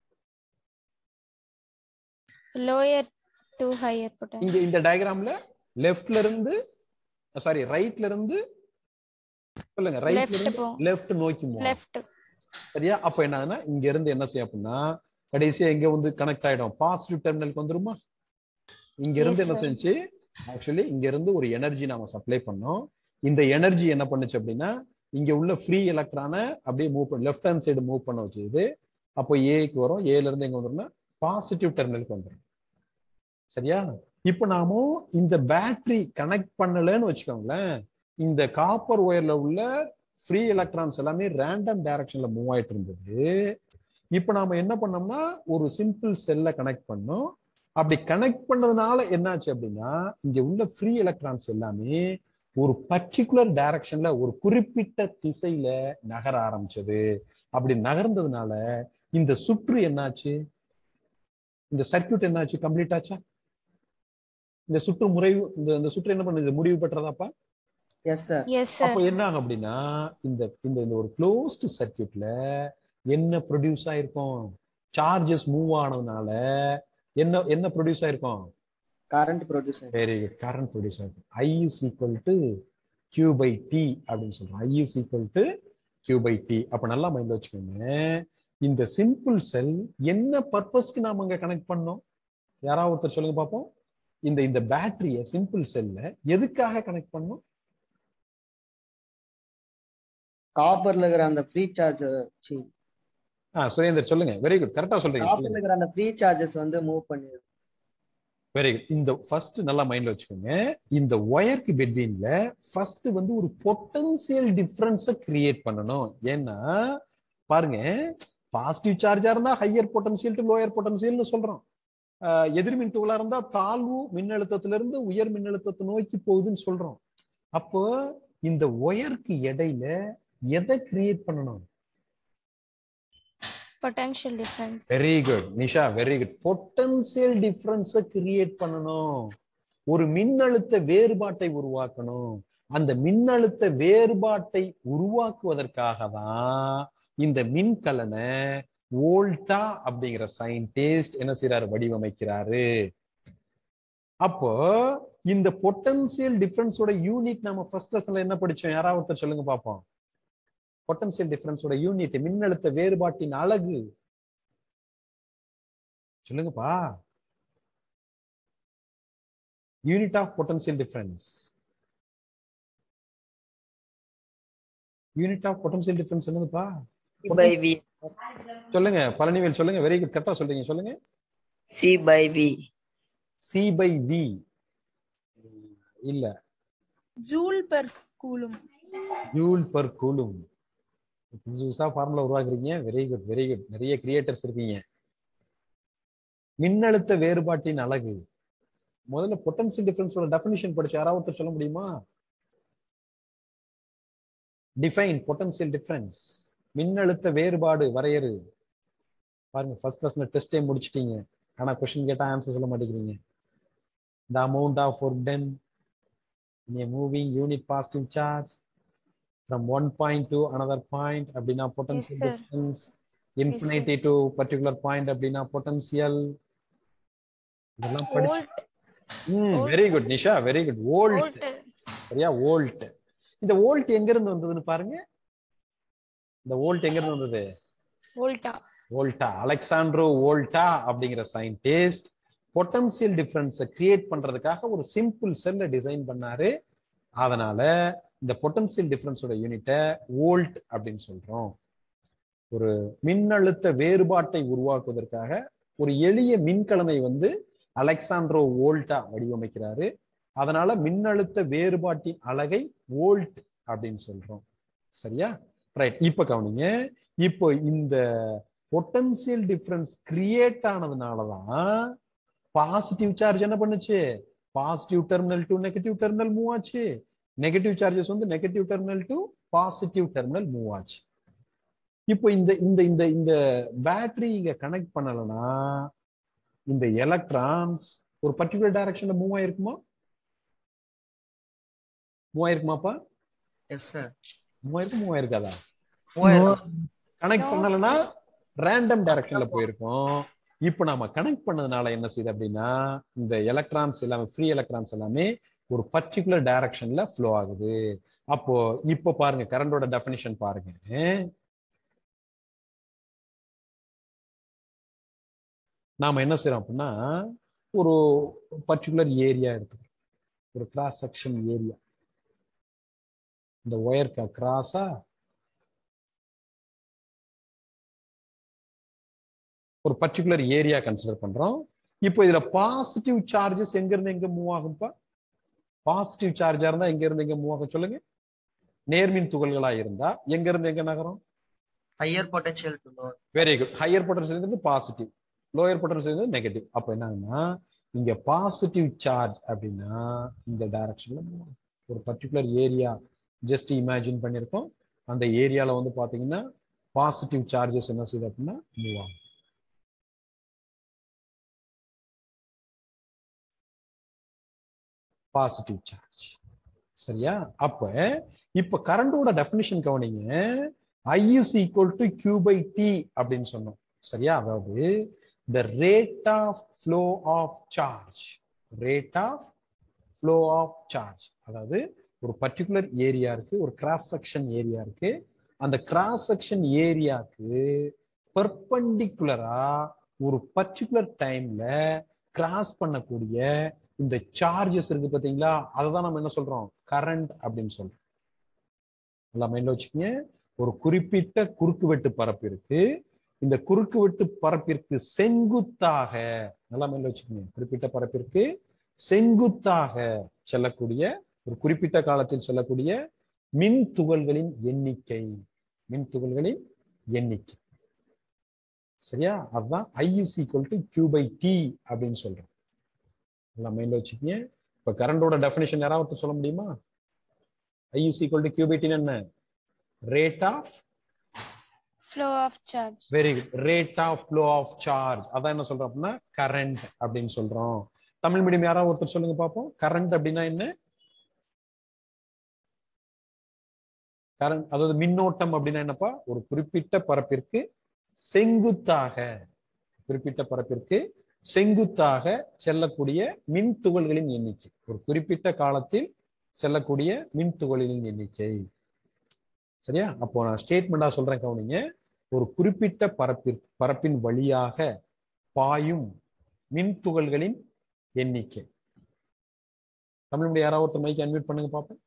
லோயர் டு ஹையர் பொட்டன்ஷியல் இங்க இந்த டயக்ராம்ல லெஃப்ட்ல இருந்து சாரி ரைட்ல இருந்து சொல்லுங்க ரைட்ல லெஃப்ட் இருந்து போகும் லெஃப்ட் நோக்கி மூவ் லெஃப்ட் சரியா அப்ப என்ன ஆகுதுன்னா இங்க இருந்து என்ன செய்யும் அப்படின்னா கடைசியா எங்க வந்து கனெக்ட் ஆயிடும் பாசிட்டிவ் டெர்மினலுக்கு வந்துருமா இங்க இருந்து Yes, என்ன sir. செஞ்சு ஆக்சுவலி இங்க இருந்து ஒரு எனர்ஜி நாம சப்ளை பண்ணோம் இந்த எனர்ஜி என்ன பண்ணுச்சு அப்படின்னா இங்க உள்ள ஃப்ரீ எலக்ட்ரானை அப்படியே மூவ் பண்ண லெஃப்ட் ஹேண்ட் சைடு மூவ் பண்ண வச்சுது அப்போ ஏக்கு வரும் ஏல இருந்து எங்க வந்துரும்னா பாசிட்டிவ் டெர்மினலுக்கு வந்துடும் சரியா இப்போ நாம இந்த பேட்டரி கனெக்ட் பண்ணலன்னு வச்சுக்கோங்களேன் இந்த காப்பர் ஒயர்ல உள்ள ஃப்ரீ எலக்ட்ரான்ஸ் எல்லாமே ரேண்டம் டைரக்ஷன்ல மூவ் ஆயிட்டு இருந்தது இப்போ நாம என்ன பண்ணோம்னா ஒரு சிம்பிள் செல்ல கனெக்ட் பண்ணோம் அப்படி கனெக்ட் பண்ணதுனால என்னாச்சு அப்படின்னா இங்க உள்ள ஃப்ரீ எலக்ட்ரான்ஸ் எல்லாமே ஒரு பர்டிகுலர் டைரக்ஷன்ல ஒரு குறிப்பிட்ட திசையில நகர ஆரம்பிச்சது அப்படி நகர்ந்ததுனால இந்த சுற்று என்னாச்சு இந்த சர்க்கியூட் என்னாச்சு கம்ப்ளீட் ஆச்சா இந்த சுற்று முறை இந்த இந்த சுற்று என்ன பண்ணுது முடிவு பெற்றதாப்பா எஸ் சார் எஸ் சார் அப்போ என்ன ஆகும் அப்படின்னா இந்த இந்த இந்த ஒரு க்ளோஸ்டு சர்க்கியூட்ல என்ன ப்ரொடியூஸ் ஆயிருக்கும் சார்ஜஸ் மூவ் ஆனதுனால என்ன என்ன ப்ரொடியூஸ் ஆயிருக்கும் current produce very good current produce ஆயிருக்கும் I is equal to Q by T அப்படின்னு சொல்றோம் I is equal to Q by T அப்ப நல்லா மைண்ட்ல வச்சுக்கோங்க இந்த சிம்பிள் செல் என்ன பர்பஸ்க்கு நாம அங்க கனெக்ட் பண்ணோம் யாராவது ஒருத்தர் சொல்லுங்க பார்ப்போம் இந்த இந்த பேட்டரிய சிம்பிள் செல்ல எதுக்காக கனெக்ட் பண்ணோம் காப்பர்ல இருக்கிற அந்த ஃப்ரீ சார்ஜ் ஆ சுரேந்தர் சொல்லுங்க வெரி குட் கரெக்டா சொல்றீங்க காப்பர்ல சொல்லுங்க இருக்கிற அந்த ஃப்ரீ சார்ஜஸ் வந்து மூவ் பண்ணி வெரி குட் இந்த ஃபர்ஸ்ட் நல்லா மைண்ட்ல வச்சுக்கோங்க இந்த ஒயருக்கு பெட்வீன்ல ஃபர்ஸ்ட் வந்து ஒரு பொட்டன்சியல் டிஃபரன்ஸ கிரியேட் பண்ணணும் ஏன்னா பாருங்க பாசிட்டிவ் சார்ஜா இருந்தா ஹையர் பொட்டன்சியல் டு லோயர் பொட்டன்சியல்னு சொல்றோம் ஆஹ் எதிர்மின் துகளா இருந்தா தாழ்வு மின்னழுத்தத்துல இருந்து உயர் மின்னழுத்தத்தை நோக்கி போகுதுன்னு சொல்றோம் அப்போ இந்த ஒயருக்கு இடையில எதை கிரியேட் பண்ணணும் potential difference very good Nisha very good potential difference create பண்ணணும் ஒரு மின்னழுத்த வேறுபாட்டை உருவாக்கணும் அந்த மின்னழுத்த வேறுபாட்டை உருவாக்குவதற்காக தான் இந்த மின்கலனை வோல்டா அப்படிங்கிற சயின்டிஸ்ட் என்ன செய்யறாரு வடிவமைக்கிறாரு அப்போ இந்த பொட்டன்சியல் டிஃபரன்ஸோட யூனிட் நம்ம ஃபர்ஸ்ட் லெசன்ல என்ன படிச்சோம் யாராவது ஒருத்தர் சொல்லுங்க பாப்போம் பொட்டன்சியல் டிஃபரன்ஸோட யூனிட் மின்னழுத்த வேறுபாட்டின் அலகு சொல்லுங்கப்பா unit of potential difference unit of potential difference என்னதுப்பா C by V. சொல்லுங்க பழனிவேல் சொல்லுங்க வெரி குட் கரெக்டா சொல்றீங்க சொல்லுங்க C by V. C by V இல்ல joule per coulomb joule per coulomb புதுசா ஃபார்முலா உருவாக்குறீங்க வெரி குட் வெரி குட் நிறைய கிரியேட்டர்ஸ் இருக்கீங்க மின்னழுத்த வேறுபாட்டின் அலகு முதல்ல பொட்டன்சியல் டிஃபரன்ஸோட டெஃபினிஷன் படிச்சு யாராவது ஒருத்தர் சொல்ல முடியுமா டிஃபைன் பொட்டன்சியல் டிஃபரன்ஸ் மின்னழுத்த வேறுபாடு வரையறு பாருங்க ஃபர்ஸ்ட் லெசன்ல டெஸ்டே முடிச்சிட்டீங்க ஆனா கொஸ்டின் கேட்டா ஆன்சர் சொல்ல மாட்டேங்கிறீங்க the amount of work done in a moving unit positive charge from one point to another point அப்படின்னா potential sir. difference infinity to particular point அப்படின்னா potential இதெல்லாம் படிச்சு volt ம் Volt. Very good Nisha very good volt volt சரியா volt இந்த volt எங்க இருந்து வந்ததுன்னு பாருங்க இந்த வோல்ட் எங்க இருந்து வந்தது volta வோல்டா அலெக்சாண்ட்ரோ வோல்டா அப்படிங்கிற சயின்டிஸ்ட் பொட்டன்சியல் டிஃபரன்ஸை கிரியேட் பண்றதுக்காக ஒரு சிம்பிள் செல்லை டிசைன் பண்ணாரு அதனால இந்த பொட்டன்சியல் டிஃபரன்ஸோட யூனிட்டை வோல்ட் அப்படின்னு சொல்றோம் ஒரு மின்னழுத்த வேறுபாட்டை உருவாக்குவதற்காக ஒரு எளிய மின்கலனை வந்து அலெக்சாண்ட்ரோ வோல்டா வடிவமைக்கிறாரு அதனால மின்னழுத்த வேறுபாட்டின் அலகை வோல்ட் அப்படின்னு சொல்றோம் சரியா ரைட் இப்ப கவனிங்க இப்போ இந்த பொட்டன்சியல் டிஃபரன்ஸ் கிரியேட் ஆனதுனாலதான் பாசிட்டிவ் சார்ஜ் என்ன பண்ணுச்சு positive terminal to negative terminal move ஆச்சு நெகட்டிவ் சார்ஜஸ் வந்து negative terminal to positive terminal move ஆச்சு இப்போ இந்த இந்த இந்த இந்த பேட்டரி இங்க கனெக்ட் பண்ணலனா இந்த எலக்ட்ரான்ஸ் ஒரு பர்டிகுலர் டைரக்ஷன்ல மூவ் ஆயிருக்குமா மூவ் ஆயிருக்குமாப்பா எஸ் சார் மூவ் ஆயிருக்கு மூவ் ஆயிருக்காதா மூவாயிரம் கனெக்ட் No. பண்ணலனா ரேண்டம் டைரக்ஷன்ல போயிருக்கும் இப்போ நாம கனெக்ட் பண்ணதுனால என்ன செய்யுது அப்படின்னா இந்த எலக்ட்ரான்ஸ் எல்லாமே ஃப்ரீ எலக்ட்ரான்ஸ் எல்லாமே ஒரு பர்டிகுலர் டைரக்ஷன்ல ஃப்ளோ ஆகுது அப்போ இப்போ பாருங்க கரண்டோட டெஃபினிஷன் பாருங்க நாம என்ன செய்யறோம் அப்படின்னா ஒரு பர்டிகுலர் ஏரியா எடுத்துக்கிறோம் ஒரு கிராஸ் செக்ஷன் ஏரியா இந்த ஒயருக்கு கிராஸா ஒரு பர்டிகுலர் ஏரியா கன்சிடர் பண்றோம் இப்போ இதுல பாசிட்டிவ் சார்ஜஸ் எங்க இருந்து எங்க மூவ் ஆகும்பா பாசிட்டிவ் சார்ஜா இருந்தா எங்க இருந்து எங்க மூவ் ஆகும் சொல்லுங்க நேர்மின் துகள்களா இருந்தா எங்க இருந்து எங்க நகரும் higher potential to lower very good higher potential positive lower potential negative அப்ப என்னன்னா இங்க பாசிட்டிவ் சார்ஜ் அப்படின்னா இந்த டைரக்ஷன்ல ஒரு பர்டிகுலர் ஏரியா ஜஸ்ட் இமேஜின் பண்ணியிருக்கோம் அந்த ஏரியால வந்து பாத்தீங்கன்னா பாசிட்டிவ் சார்ஜஸ் என்ன செய்யுது அப்படின்னா மூவ் ஆகும் பாசிட்டிவ் சார்ஜ் சரியா அப்ப இப்ப கரண்டோட டெஃபினிஷன் கவனிங்க I is equal to Q by T அப்படின்னு சொன்னோம் சரியா அதாவது the rate of flow of charge rate of flow of charge அதாவது ஒரு பர்டிகுலர் ஏரியா இருக்கு ஒரு கிராஸ் செக்ஷன் ஏரியா இருக்கு அந்த கிராஸ் செக்ஷன் ஏரியாக்கு பெர்பண்டிகுலரா ஒரு பர்டிகுலர் டைம்ல கிராஸ் பண்ணக்கூடிய இந்த சார்ஜஸ் இருக்கு பாத்தீங்களா அதை தான் நம்ம என்ன சொல்றோம் கரண்ட் அப்படின்னு சொல்றோம் நல்லா மைண்ட்ல வச்சுக்கோங்க ஒரு குறிப்பிட்ட குறுக்கு வெட்டு பரப்பு இருக்கு இந்த குறுக்கு வெட்டு பரப்பிற்கு செங்குத்தாக நல்லா மைண்ட்ல வச்சுக்கோங்க குறிப்பிட்ட பரப்பிற்கு செங்குத்தாக செல்லக்கூடிய ஒரு குறிப்பிட்ட காலத்தில் செல்லக்கூடிய மின் துகள்களின் எண்ணிக்கை மின் துகள்களின் எண்ணிக்கை சரியா அதுதான் I is equal to Q by T அப்படின்னு சொல்றோம் நல்லா மைண்ட்ல வச்சுக்கோங்க இப்ப கரண்டோட டெஃபினேஷன் யாராவது சொல்ல முடியுமா I is equal to Q by டின்னு என்ன rate of flow of charge very good rate of flow of charge அதான் என்ன சொல்றோம் அப்படின்னா கரண்ட் அப்படின்னு சொல்றோம் தமிழ் மீடியம் யாராவது ஒருத்தர் சொல்லுங்க பார்ப்போம் கரண்ட் அப்படின்னா என்ன கரண்ட் அதாவது மின்னோட்டம் அப்படின்னா என்னப்பா ஒரு குறிப்பிட்ட பரப்பிற்கு செங்குத்தாக குறிப்பிட்ட பரப்பிற்கு செங்குத்தாக செல்லக்கூடிய மின் துகள்களின் எண்ணிக்கை ஒரு குறிப்பிட்ட காலத்தில் செல்லக்கூடிய மின் துகள்களின் எண்ணிக்கை சரியா அப்போ நான் ஸ்டேட்மெண்டா சொல்றேன் கவனிங்க ஒரு குறிப்பிட்ட பரப்பிற் பரப்பின் வழியாக பாயும் மின் துகள்களின் எண்ணிக்கை தமிழ் மீடியம் யாராவது ஒருத்தர் மைக் அன்மியூட் பண்ணுங்க பார்ப்போம்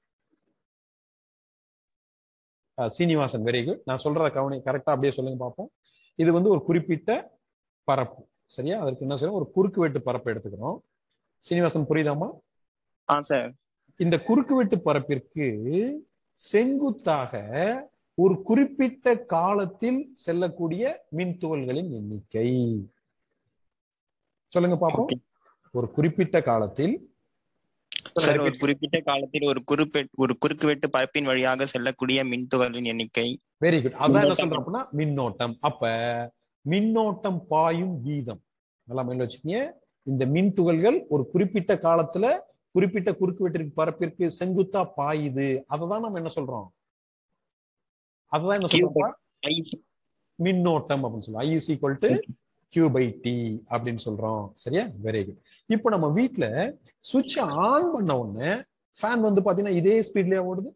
அஹ் சீனிவாசன் வெரி குட் நான் சொல்றத கவனி கரெக்டா அப்படியே சொல்லுங்க பார்ப்போம் இது வந்து ஒரு குறிப்பிட்ட பரப்பு சரியா அதற்கு என்ன செய்யணும் ஒரு குறுக்கு வெட்டு பரப்பு எடுத்துக்கிறோம் சீனிவாசன் புரியுதாமா ஆ சார் இந்த குறுக்கு வெட்டு பரப்பிற்கு செங்குத்தாக ஒரு குறிப்பிட்ட காலத்தில் செல்லக்கூடிய மின் துகள்களின் எண்ணிக்கை சொல்லுங்க பாப்போம் ஒரு குறிப்பிட்ட காலத்தில் சார் ஒரு குறிப்பிட்ட காலத்தில் ஒரு குறிப்பிட்ட ஒரு குறுக்கு வெட்டு பரப்பின் வழியாக செல்லக்கூடிய மின்துகளின் எண்ணிக்கை வெரி குட் அதான் என்ன மின்னோட்டம். சொல்றோம் அப்படின்னா மின்னோட்டம் அப்ப மின்னோட்டம் பாயும் வீதம் நல்லா மைண்ட்ல வச்சுக்கீங்க இந்த மின் துகள்கள் ஒரு குறிப்பிட்ட காலத்துல குறிப்பிட்ட குறுக்கு வெட்டிற்கு பரப்பிற்கு செங்குத்தா பாயுது அதை தான் நம்ம என்ன சொல்றோம் அதுதான் என்ன Q சொல்றோம் I மின்னோட்டம் அப்படின்னு சொல்லுவோம் I is equal to Q by T அப்படின்னு சொல்றோம் சரியா வெரி குட் இப்போ நம்ம வீட்ல சுவிட்ச் ஆன் பண்ண உடனே ஃபேன் வந்து பாத்தீங்கன்னா இதே ஸ்பீட்லயே ஓடுது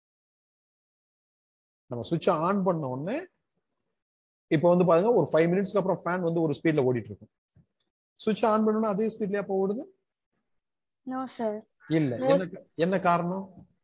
நம்ம சுவிட்ச் ஆன் பண்ண உடனே இப்போ வந்து பாருங்க ஒரு ஃபைவ் மினிட்ஸ்க்கு அப்புறம் ஃபேன் வந்து ஒரு ஸ்பீட்ல ஓடிட்டு இருக்கும் சுவிட்ச் ஆன் பண்ணணும்னா அதே ஸ்பீட்லயே அப்போ ஓடுது no sir இல்ல No. என்ன என்ன காரணம்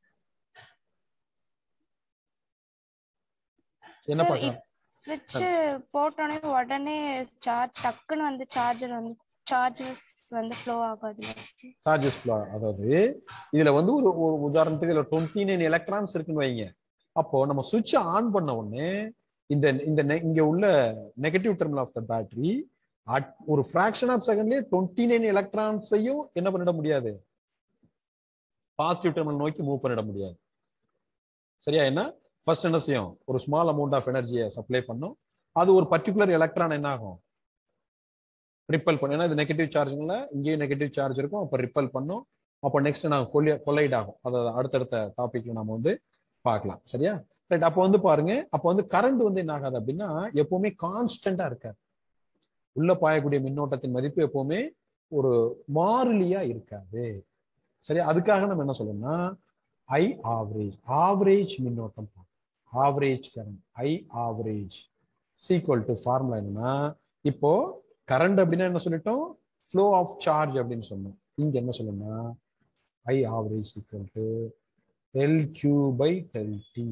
என்ன Sir, பார்க்கலாம் ஸ்விட்ச் போட்டோனே உடனே சார்ஜ் டக்குன்னு வந்து சார்ஜர் வந்து சார்ஜஸ் வந்து ஃப்ளோ ஆகாது சார்ஜஸ் அதாவது இதுல வந்து ஒரு ஒரு உதாரணத்துக்கு இதுல டுவெண்ட்டி நைன் எலக்ட்ரான்ஸ் இருக்குன்னு வைங்க அப்போ நம்ம சுவிட்ச் ஆன் பண்ண உடனே இந்த இந்த நெ- இங்க உள்ள negative terminal of the battery ஒரு ஃபிராக்ஷன் ஆஃப் செகண்ட்லயே டுவெண்ட்டி நைன் எலக்ட்ரான்ஸையும் என்ன பண்ணிட முடியாது பாசிட்டிவ் டெர்மினல் நோக்கி மூவ் பண்ணிட முடியாது சரியா என்ன ஃபர்ஸ்ட் என்ன செய்யும் ஒரு ஸ்மால் அமௌண்ட் ஆஃப் எனர்ஜியை சப்ளை பண்ணும் அது ஒரு பர்டிகுலர் எலக்ட்ரான் என்ன ஆகும் ரிப்பல் பண்ணும் ஏன்னா இது நெகட்டிவ் சார்ஜ்ல இங்கேயும் நெகட்டிவ் சார்ஜ் இருக்கும் அப்போ ரிப்பல் பண்ணும் அப்போ நெக்ஸ்ட் நான் கொல்லி கொலைட் ஆகும் அதாவது அடுத்தடுத்த டாபிக்ல நம்ம வந்து பார்க்கலாம் சரியா ரைட் அப்போ வந்து பாருங்க அப்போ வந்து கரண்ட் வந்து என்ன ஆகாது அப்படின்னா எப்பவுமே கான்ஸ்டன்டா இருக்காது உள்ள பாயக்கூடிய மின்னோட்டத்தின் மதிப்பு எப்பவுமே ஒரு மாறிலியா இருக்காது சரியா அதுக்காக நம்ம என்ன சொல்லணும்னா ஐ ஆவரேஜ் ஆவரேஜ் மின்னோட்டம் average current I average is equal to formula என்னன்னா இப்போ கரண்ட் அப்படின்னா என்ன சொல்லிட்டோம் ஃப்ளோ ஆஃப் சார்ஜ் அப்படின்னு சொன்னோம் இங்க என்ன சொல்லணும்னா I average equal to del Q by del T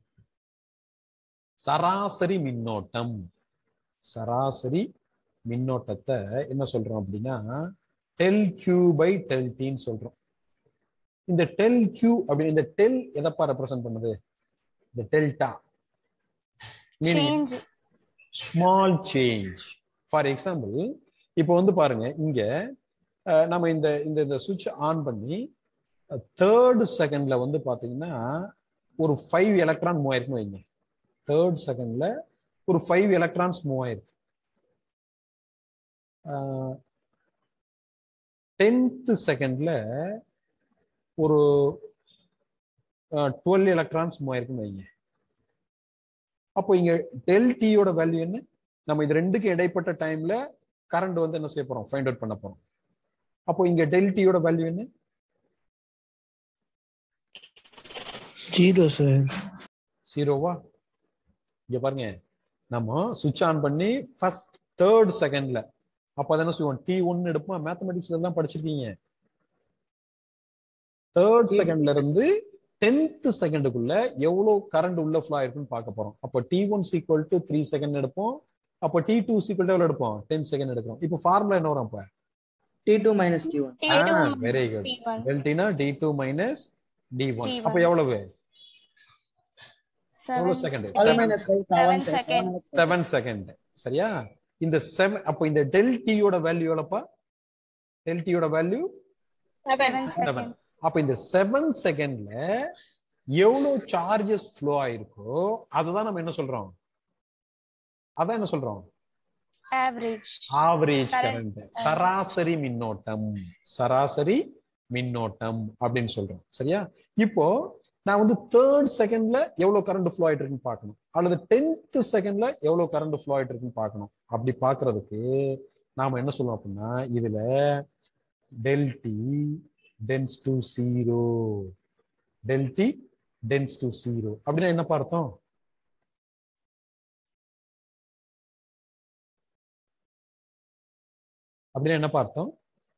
சராசரி மின்னோட்டம் சராசரி மின்னோட்டத்தை என்ன சொல்றோம் அப்படின்னா டெல் கியூ பை டெல் டின்னு சொல்றோம் இந்த டெல் கியூ அப்படி இந்த டெல் எதப்பா ரெப்ரசென்ட் பண்ணுது இந்த delta change small change for example இப்போ வந்து பாருங்க இங்க அஹ், நம்ம இந்த இந்த இந்த சுவிட்ச் ஆன் பண்ணி தேர்ட் செகண்ட்ல வந்து பாத்தீங்கன்னா ஒரு ஃபைவ் எலக்ட்ரான் மூவ் ஆயிருக்குன்னு வைங்க தேர்ட் செகண்ட்ல ஒரு ஃபைவ் எலக்ட்ரான்ஸ் மூவ் ஆயிருக்கு டென்த் செகண்ட்ல ஒரு டுவெல் எலக்ட்ரான்ஸ் மூவ் ஆயிருக்குன்னு வைங்க அப்போ இங்க டெல் டியோட வேல்யூ என்ன நம்ம இது ரெண்டுக்கு இடைப்பட்ட டைம்ல கரண்ட் வந்து என்ன செய்ய போறோம் ஃபைண்ட் அவுட் பண்ண போறோம் அப்போ இங்க டெல் டியோட வேல்யூ என்ன ஜீரோ சார் ஜீரோவா இங்க பாருங்க நம்ம சுவிட்ச் ஆன் பண்ணி ஃபர்ஸ்ட் தேர்ட் செகண்ட்ல அப்ப அதை என்ன செய்வோம் டி ஒன்னு எடுப்போம் மேத்தமெட்டிக்ஸ்ல தான் படிச்சிருக்கீங்க தேர்ட் செகண்ட்ல இருந்து டென்த் செகண்டுக்குள்ள எவ்வளவு கரண்ட் உள்ள ஃப்ளோ ஆயிருக்குன்னு பார்க்க போறோம் அப்போ T one is equal to three second எடுப்போம் அப்போ டி டூ சீக்வல் எவ்வளவு எடுப்போம் டென் செகண்ட் எடுக்கிறோம் இப்போ ஃபார்முலா என்ன வரும் அப்ப T two minus T one very good டெல்டினா T two minus T one D1. அப்ப எவ்வளவு எவ்வளவு seven second five minus five seven seconds seven second சரியா இந்த செவன் அப்போ இந்த டெல் டியோட வேல்யூ எவ்வளப்பா டெல் டியோட வேல்யூ செவன் Seven. செகண்ட்ஸ் அப்ப இந்த செவன் செகண்ட்ல எவ்வளவு சார்ஜஸ் ஃப்ளோ ஆயிருக்கோ அதுதான் நம்ம என்ன சொல்றோம் அதான் என்ன சொல்றோம் ஆவரேஜ் ஆவரேஜ் Current. கரண்ட் சராசரி மின்னோட்டம் சராசரி மின்னோட்டம் அப்படின்னு சொல்றோம் சரியா இப்போ நான் வந்து தேர்ட் செகண்ட்ல எவ்வளவு கரண்ட் ஃப்ளோ ஆயிட்டு இருக்குன்னு பார்க்கணும் அல்லது டென்த் செகண்ட்ல எவ்வளவு கரண்ட் ஃப்ளோ ஆயிட்டு இருக்குன்னு பார்க்கணும் அப்படி பார்க்கிறதுக்கு நாம என்ன சொல்லுவோம் அப்படின்னா இதுல del T tends to zero del T tends to zero அப்படின்னா என்ன பார்த்தோம் அப்படின்னா என்ன பார்த்தோம்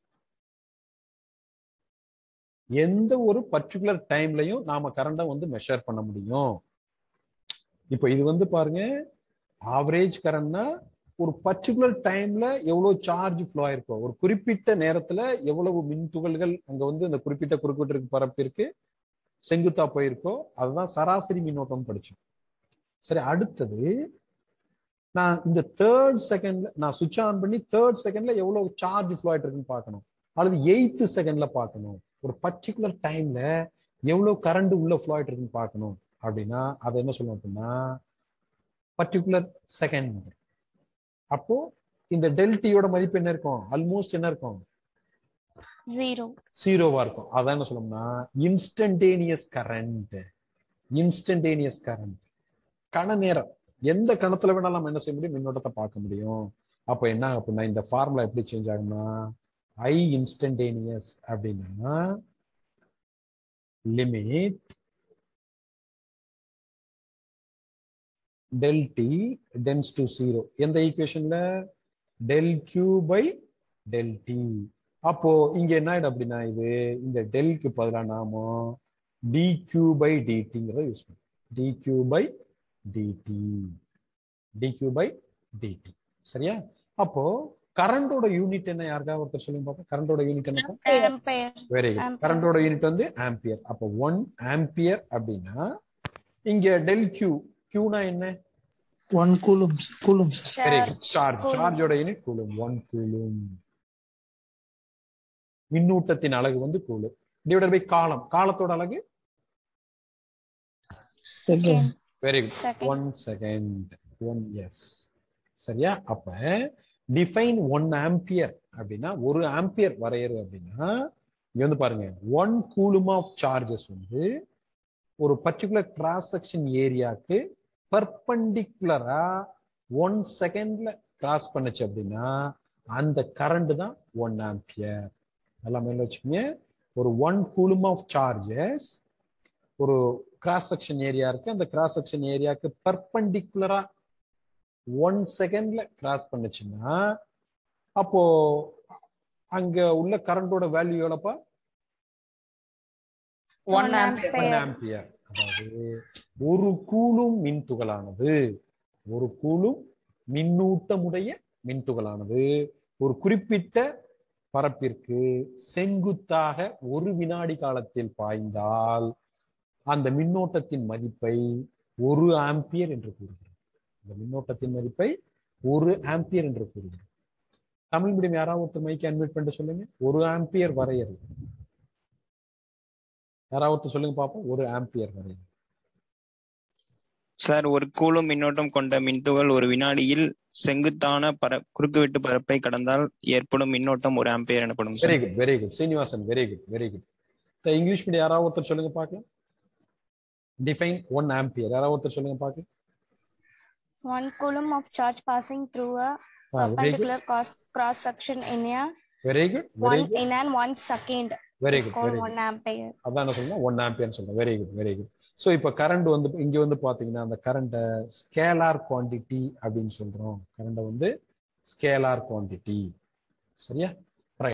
எந்த ஒரு பர்டிகுலர் டைம்லயும் நாம கரண்டை வந்து மெஷர் பண்ண முடியும் இப்போ இது வந்து பாருங்க ஆவரேஜ் கரண்ட்னா ஒரு பர்டிகுலர் டைம்ல எவ்வளவு சார்ஜ் ஃப்ளோ ஆயிருக்கோ ஒரு குறிப்பிட்ட நேரத்துல எவ்வளவு மின் துகள்கள் அங்க வந்து இந்த குறிப்பிட்ட குறுக்கிட்டு பரப்பிற்கு செங்குத்தா போயிருக்கோ அதுதான் சராசரி மின்னோட்டம் படிச்சோம் சரி அடுத்தது நான் இந்த தேர்ட் செகண்ட்ல நான் சுவிட்ச் ஆன் பண்ணி தேர்ட் செகண்ட்ல எவ்வளவு சார்ஜ் ஃப்ளோ ஆயிட்டு இருக்குன்னு பார்க்கணும் அல்லது எயித்து செகண்ட்ல பார்க்கணும் ஒரு பர்டிகுலர் டைம்ல எவ்வளவு கரண்ட் உள்ள ஃப்ளோ ஆயிட்டு இருக்குன்னு பார்க்கணும் அப்படின்னா அதை என்ன சொல்லுவோம் அப்படின்னா பர்டிகுலர் செகண்ட் அப்போ இந்த டெல்டியோட மதிப்பு என்ன இருக்கும் ஆல்மோஸ்ட் என்ன இருக்கும் ஜீரோ ஜீரோவா இருக்கும் அதான் என்ன சொல்லணும்னா இன்ஸ்டன்டேனியஸ் கரண்ட் இன்ஸ்டன்டேனியஸ் கரண்ட் கண நேரம் எந்த கணத்துல வேணாலும் நம்ம என்ன செய்ய முடியும் மின்னோட்டத்தை பார்க்க முடியும் அப்போ என்ன ஆகும் அப்படின்னா இந்த ஃபார்முலா எப்படி சேஞ்ச் ஆகும்னா ஐ இன்ஸ்டன்டேனியஸ் அப்படின்னா limit del T tends to zero எந்த ஈக்குவேஷன்ல del Q by del T அப்போ இங்க என்ன ஆயிடும் அப்படின்னா இது இந்த டெல்க்கு பதிலா நாம டி கியூ பை டிடிங்கிறத யூஸ் பண்ணும் D Q by D T D Q by D T சரியா அப்போ கரண்டோட யூனிட் என்ன யாருக்காவது ஒருத்தர் சொல்லுங்க பார்ப்போம் கரண்டோட யூனிட் என்ன ஆம்பையர் வெரி குட் Ampere. கரண்டோட யூனிட் வந்து ஆம்பியர் அப்போ ஒன் ஆம்பியர் அப்படின்னா இங்க டெல் கியூ கியூனா என்ன One coulomb, sir. coulomb, sir. Very good charge Coulomb. சார்ஜோட யூனிட் கூலும் ஒன் கூலும் மின்னூட்டத்தின் அலகு வந்து கூலும் டிவைடட் பை காலம் காலத்தோட அலகு Second. Very good Second. One second one S சரியா அப்ப டிஃபைன் ஒன் ஆம்பியர் அப்படின்னா ஒரு ஆம்பியர் வரையறு அப்படின்னா இங்க வந்து பாருங்க ஒன் கூலும் ஆஃப் சார்ஜஸ் வந்து ஒரு பர்டிகுலர் கிராஸ் செக்ஷன் ஏரியாக்கு பர்பண்டிகுலரா ஒன் செகண்ட்ல கிராஸ் பண்ணுச்சு அப்படின்னா அந்த கரண்ட் தான் ஒன் ஆம்பியர் நல்லா மேல வச்சுக்கோங்க ஒரு ஒன் கூலும் ஆஃப் சார்ஜஸ் ஒரு கிராஸ் செக்ஷன் ஏரியா இருக்கு அந்த கிராஸ் செக்ஷன் ஏரியாக்கு பர்பண்டிகுலரா ஒன் செகண்ட்ல கிராஸ் பண்ணுச்சுன்னா அப்போ அங்க உள்ள கரண்டோட வேல்யூ எவ்வளப்பா ஒன் ஒன் ஆம்பையர் ஆம்பியர் அதாவது ஒரு கூலும் மின்துகளானது ஒரு கூலும் மின்னூட்டமுடைய மின்துகளானது ஒரு குறிப்பிட்ட பரப்பிற்கு செங்குத்தாக ஒரு வினாடி காலத்தில் பாய்ந்தால் அந்த மின்னோட்டத்தின் மதிப்பை ஒரு ஆம்பியர் என்று கூறுகிறோம் அந்த மின்னோட்டத்தின் மதிப்பை ஒரு ஆம்பியர் என்று கூறுகிறோம் தமிழ் மீடியம் யாராவது ஒருத்தர் மைக்கு அன்வைட் பண்ணிட்டு சொல்லுங்க ஒரு ஆம்பியர் வரையறை யாராவது ஒருத்தர் சொல்லுங்க பார்ப்போம் ஒரு ஆம்பியர் வரையறை சார் ஒரு கூலும் மின்னோட்டம் கொண்ட மின்துகள் ஒரு வினாடியில் செங்குத்தான பர குறுக்குவெட்டு பரப்பை கடந்தால் ஏற்படும் மின்னோட்டம் ஒரு ஆம்பியர் எனப்படும் very sir good very good Srinivasan very good very good English medium யாராவது ஒருத்தர் சொல்லுங்க பார்க்கலாம் டிஃபைன் ஒன் ஆம்பியர் யாராவது ஒருத்தர் சொல்லுங்க பார்க்கலாம் one coulomb of charge passing through a very good perpendicular cross cross section in a very good very one good in an one second very is good called very one ampere அதான் என்ன சொல்லணும் one ஆம்பியர்னு சொல்றேன் very good very good so இப்போ current வந்து இங்க வந்து பாத்தீங்கன்னா அந்த கரண்ட்டை ஸ்கேலார் குவாண்டிட்டி அப்படின்னு சொல்றோம் கரண்ட்டை வந்து ஸ்கேலார் குவாண்டிட்டி சரியா